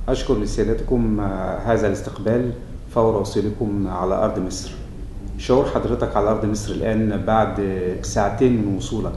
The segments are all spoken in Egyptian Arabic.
أشكر لسيادتكم آه، هذا الاستقبال فور وصولكم على أرض مصر شعور حضرتك على أرض مصر الآن بعد ساعتين من وصولك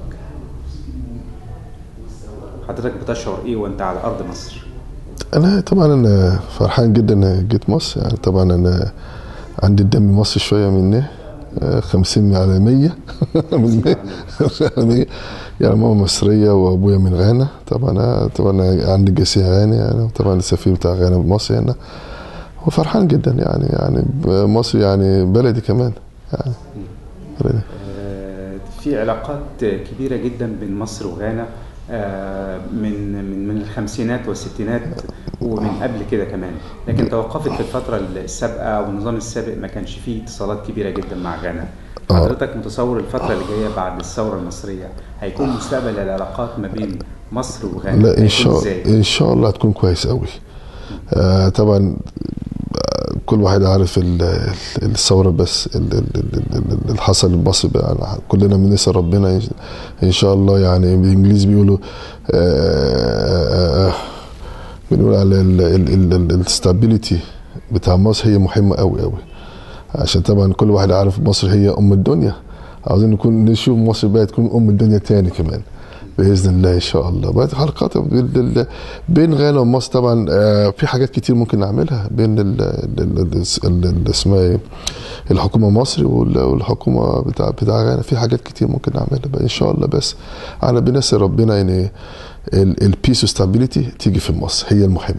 حضرتك بتشعر إيه وأنت على أرض مصر؟ انا طبعا انا فرحان جدا ان جيت مصر يعني طبعا انا عندي الدم مصري شويه مني آه، 50 على 100 من 100 على 100 يعني ماما مصريه وابويا من غانا طبعا أنا طبعا أنا عندي جنسيه غاني يعني طبعا السفير بتاع غانا بمصر هنا وفرحان جدا يعني يعني مصر يعني بلدي كمان يعني بلدي. آه، في علاقات كبيرة جدا بين مصر وغانا آه، من من من الخمسينات والستينات ومن قبل كده كمان لكن توقفت في الفترة السابقة والنظام السابق ما كانش فيه اتصالات كبيرة جدا مع غانا آه. حضرتك متصور الفترة اللي جاية بعد الثورة المصرية هيكون مستقبل العلاقات ما بين مصر وغانا لا ان هيكون شاء إزاي؟ ان شاء الله هتكون كويس قوي آه طبعا آه، كل واحد عارف ال- ال- الثوره بس ال- ال- ال- ال- اللي حصل لمصر بقى كلنا بنسال ربنا إن- ان شاء الله يعني بالانجليزي بيقولوا آه، آه، بنقول على الستابيليتي بتاع مصر هي مهمه قوي قوي عشان طبعا كل واحد عارف مصر هي ام الدنيا عاوزين نكون نشوف مصر بقى تكون ام الدنيا تاني كمان باذن الله ان شاء الله بعد حلقات بين ال- بين غانا ومصر طبعا آه، في حاجات كتير ممكن نعملها بين ال- ال- ال- ال- ال- اسمها ايه الحكومه المصري وال- والحكومه بتاع بتاع غانا في حاجات كتير ممكن نعملها بقى ان شاء الله بس انا بنسال ربنا ان البيس وستابيليتي تيجي في مصر هي المهمه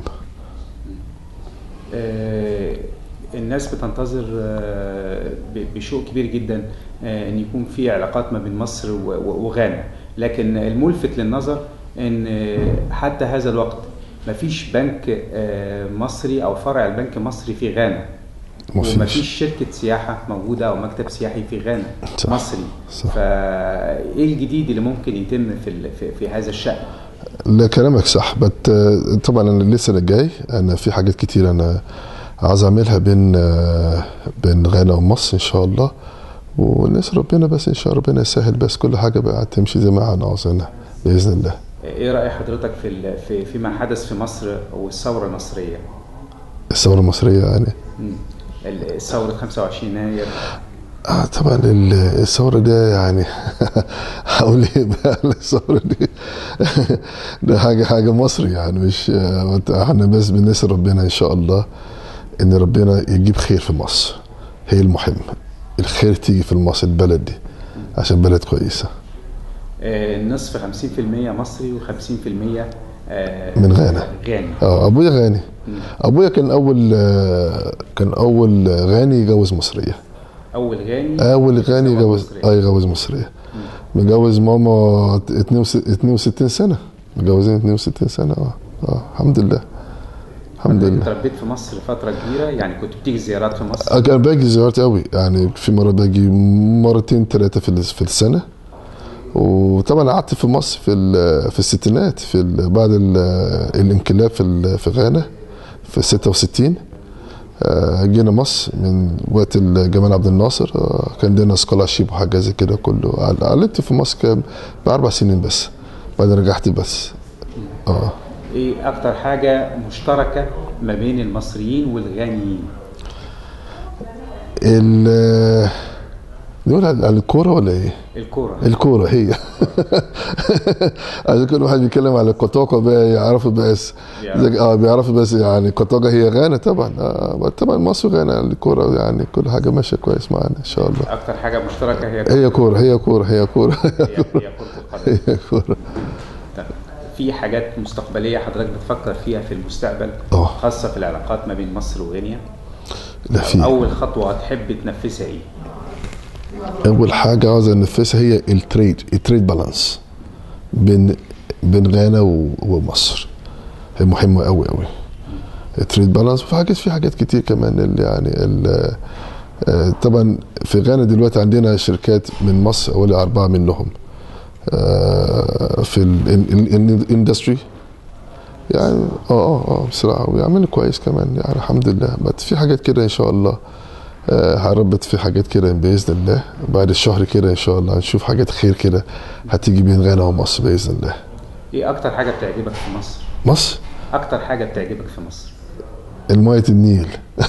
آه، الناس بتنتظر آه، ب- بشوق كبير جدا آه، ان يكون في علاقات ما بين مصر و- و- وغانا لكن الملفت للنظر ان آه، حتى هذا الوقت مفيش بنك آه، مصري او فرع البنك المصري في غانا مفيش. ومفيش شركة سياحة موجودة أو مكتب سياحي في غانا صح. مصري صح. فإيه الجديد اللي ممكن يتم في ال- في, في هذا الشأن؟ لا كلامك صح بت طبعا انا لسه اللي جاي انا في حاجات كتير انا عايز اعملها بين آه، بين غانا ومصر ان شاء الله ونسال ربنا بس ان شاء الله ربنا يسهل بس كل حاجه بقى تمشي زي ما احنا عاوزينها باذن الله إيه رأي حضرتك في ال- في فيما حدث في مصر والثورة المصرية؟ الثوره المصريه يعني مم. ال- ثورة 25 يناير آه طبعا ال- الثوره دي يعني هقول ايه بقى الثوره دي ده حاجه حاجه مصري يعني مش آه، احنا بس بنسال ربنا ان شاء الله ان ربنا يجيب خير في مصر هي المهم الخير تيجي في مصر البلد دي عشان بلد كويسه آه، النصف 50% مصري و50% من غانا. غاني اه ابويا غاني مم. ابويا كان اول آه، كان اول غاني يجوز مصريه أول غاني اول غاني يتزوج يجوز مصرية. اه يجوز مصريه متجوز ماما 62 سنه متجوزين 62 سنه اه اه الحمد لله الحمد حضرتك لله اتربيت في مصر فترة كبيرة يعني كنت بتيجي زيارات في مصر آه، كان باجي زيارات قوي يعني في مره باجي مرتين ثلاثه في ال- في السنه وطبعا قعدت في مصر في ال- في الستينات في ال- بعد ال- الانقلاب في ال- في غانا في 66 آه، جينا مصر من وقت ال- جمال عبد الناصر آه، كان لنا سكولارشيب وحاجه زي كده كله علمت في مصر كام باربع سنين بس بعدين رجعت بس اه إيه أكتر حاجة مشتركة ما بين المصريين والغانيين؟ ال نقول على على الكوره ولا ايه؟ الكورة الكورة هي عشان كل واحد بيتكلم على القطاقة بقى يعرفوا بس بيعرف. اه بيعرفوا بس يعني القطاقة هي غانا طبعا آه طبعا مصر غانا الكورة يعني كل حاجة ماشية كويس معانا ان شاء الله أكتر حاجة مشتركة هي هي كورة هي كورة هي كورة هي هي كرة القدم هي كورة طيب، في حاجات مستقبلية حضرتك بتفكر فيها في المستقبل اه خاصة في العلاقات ما بين مصر وغينيا؟ لا في أول خطوة هتحب تنفذها إيه؟ اول حاجة عاوز انفذها هي التريد التريد بالانس بين بين غانا و- ومصر هي مهمة قوي قوي التريد بالانس وفي حاجات في حاجات كتير كمان اللي يعني ال- آه، طبعا في غانا دلوقتي عندنا شركات من مصر حوالي أربعة منهم آه، في الاندستري يعني اه اه اه بصراحة ويعملوا كويس كمان يعني الحمد لله بس في حاجات كده ان شاء الله آه، هربط في حاجات كده باذن الله بعد الشهر كده ان شاء الله هنشوف حاجات خير كده هتيجي بين غانا ومصر باذن الله إيه أكتر حاجة بتعجبك في مصر؟ مصر أكتر حاجة بتعجبك في مصر؟ المية النيل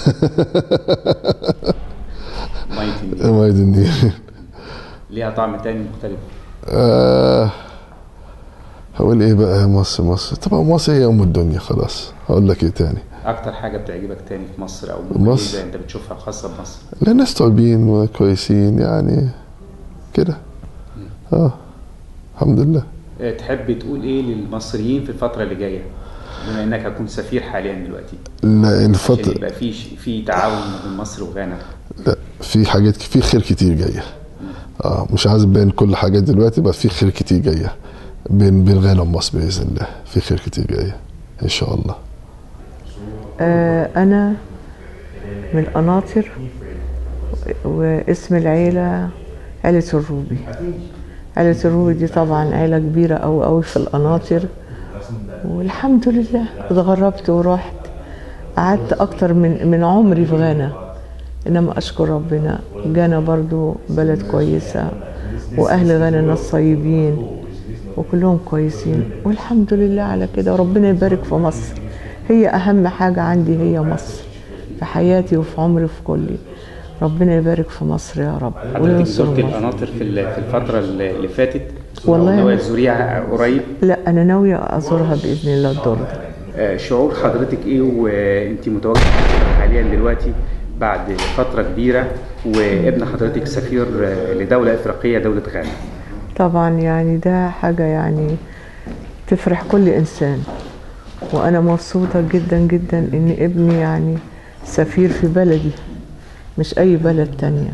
ميه النيل مية النيل ليها طعم تاني مختلف آه هقول ايه بقى مصر مصر طبعا مصر هي ام الدنيا خلاص هقول لك ايه تاني اكتر حاجه بتعجبك تاني في مصر او مصر؟ مميزه انت بتشوفها خاصه بمصر لا ناس طيبين وكويسين يعني كده اه الحمد لله آه، تحب تقول ايه للمصريين في الفتره اللي جايه بما انك هتكون سفير حاليا دلوقتي لا عشان الفترة يبقى في في تعاون ما بين مصر وغانا لا في حاجات في خير كتير جايه اه مش عايز ابين كل حاجات دلوقتي بس في خير كتير جايه بين بين غانا ومصر باذن الله في خير كتير جايه ان شاء الله آه، أنا من القناطر واسم العيلة عيلة الروبي عيلة الروبي دي طبعا عيلة كبيرة أوي أوي في القناطر والحمد لله اتغربت ورحت قعدت أكتر من من عمري في غانا إنما أشكر ربنا غانا برضو بلد كويسة وأهل غانا ناس طيبين وكلهم كويسين والحمد لله على كده وربنا يبارك في مصر هي أهم حاجة عندي هي مصر في حياتي وفي عمري في كلي ربنا يبارك في مصر يا رب حضرتك وينصر زرت مصر القناطر في ال- في الفتره اللي اللي فاتت والله ناوية أنا- تزوريها قريب لا أنا ناوية أزورها بإذن الله الدور ده آه، شعور حضرتك ايه وانت متواجده حاليا دلوقتي بعد فتره كبيره وابن حضرتك سفير آه، لدوله افريقيه دوله غانا طبعا يعني ده حاجة يعني تفرح كل إنسان وأنا مبسوطة جدا جدا إن ابني يعني سفير في بلدي مش أي بلد تانية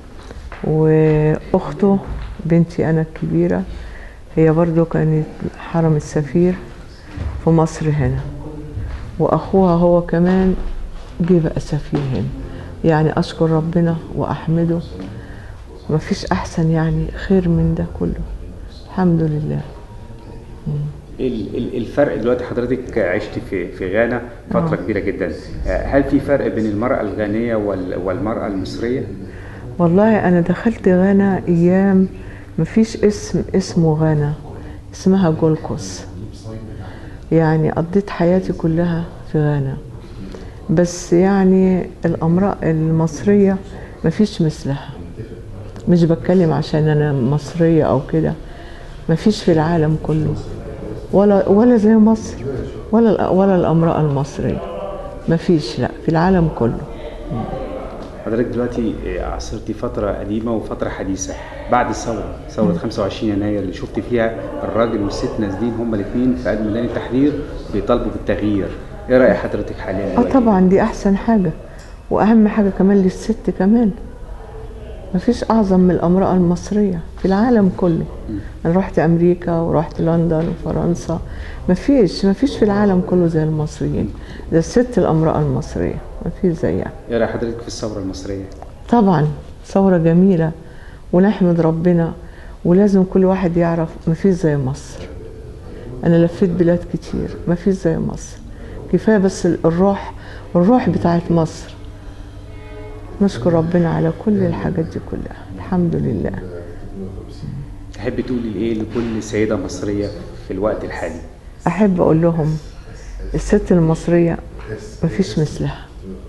وأخته بنتي أنا الكبيرة هي برضو كانت حرم السفير في مصر هنا وأخوها هو كمان جه بقى سفير هنا يعني أشكر ربنا وأحمده مفيش أحسن يعني خير من ده كله الحمد لله ال- ال- الفرق دلوقتي حضرتك عشت في في غانا فتره آه. كبيره جدا آه، هل في فرق بين المراه الغانيه وال- والمراه المصريه والله أنا دخلت غانا أيام مفيش اسم اسمه غانا اسمها جولكوس يعني قضيت حياتي كلها في غانا بس يعني الأمراء المصرية مفيش مثلها مش بتكلم عشان أنا مصرية أو كده مفيش في العالم كله ولا ولا زي مصر ولا ولا الأمراء المصرية مفيش لا في العالم كله حضرتك دلوقتي آه، عاصرتي فتره قديمه وفتره حديثه بعد الثوره ثوره 25 يناير اللي شفت فيها الراجل والست نازلين هما الاثنين في قلب ميدان التحرير بيطالبوا بالتغيير ايه راي حضرتك حاليا اه دلوقتي؟ طبعا دي احسن حاجه واهم حاجه كمان للست كمان مفيش اعظم من الامراه المصريه في العالم كله انا رحت امريكا ورحت لندن وفرنسا مفيش مفيش في العالم كله زي المصريين ده الست الامراه المصريه مفيش زيها ايه راي حضرتك في الثوره المصريه طبعا ثوره جميله ونحمد ربنا ولازم كل واحد يعرف مفيش زي مصر انا لفيت بلاد كتير مفيش زي مصر كفايه بس الروح الروح بتاعت مصر نشكر ربنا على كل الحاجات دي كلها الحمد لله تحب تقولي ايه لكل سيده مصريه في الوقت الحالي احب اقول لهم الست المصريه مفيش مثلها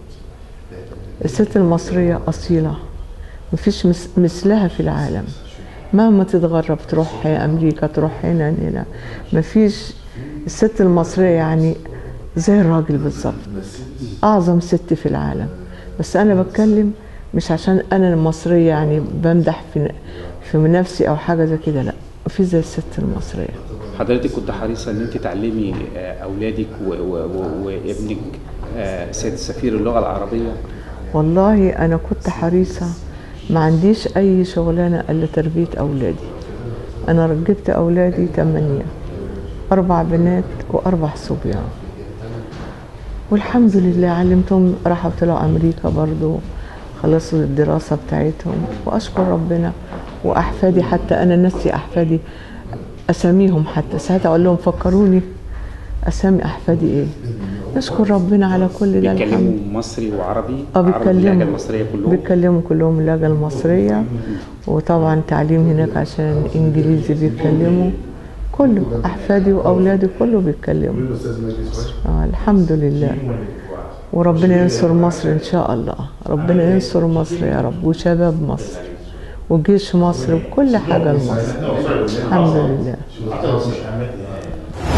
الست المصريه اصيله مفيش مس- مثلها في العالم مهما تتغرب تروح امريكا تروح هنا هنا مفيش الست المصريه يعني زي الراجل بالظبط اعظم ست في العالم بس انا بتكلم مش عشان انا المصريه يعني بمدح في في نفسي او حاجه زي كده لا في زي الست المصريه حضرتك كنت حريصه ان انت تعلمي آه، اولادك و- و- و- وابنك آه، سياده سفير اللغه العربيه والله انا كنت حريصه ما عنديش اي شغلانه الا تربيه اولادي انا رجبت اولادي تمانية اربع بنات واربع صبيان والحمد لله علمتهم راحوا طلعوا امريكا برضو خلصوا الدراسه بتاعتهم واشكر ربنا واحفادي حتى انا نسي احفادي اساميهم حتى ساعتها اقول لهم فكروني اسامي احفادي ايه نشكر ربنا على كل ده الحمد بيتكلموا مصري وعربي اه عربي اللهجه بيتكلموا المصريه كلهم بيتكلموا كلهم اللهجة المصرية وطبعا تعليم هناك عشان انجليزي بيتكلموا كله احفادي واولادي كله بيتكلموا آه الحمد لله وربنا ينصر مصر ان شاء الله ربنا ينصر مصر يا رب وشباب مصر وجيش مصر وكل حاجه لمصر الحمد لله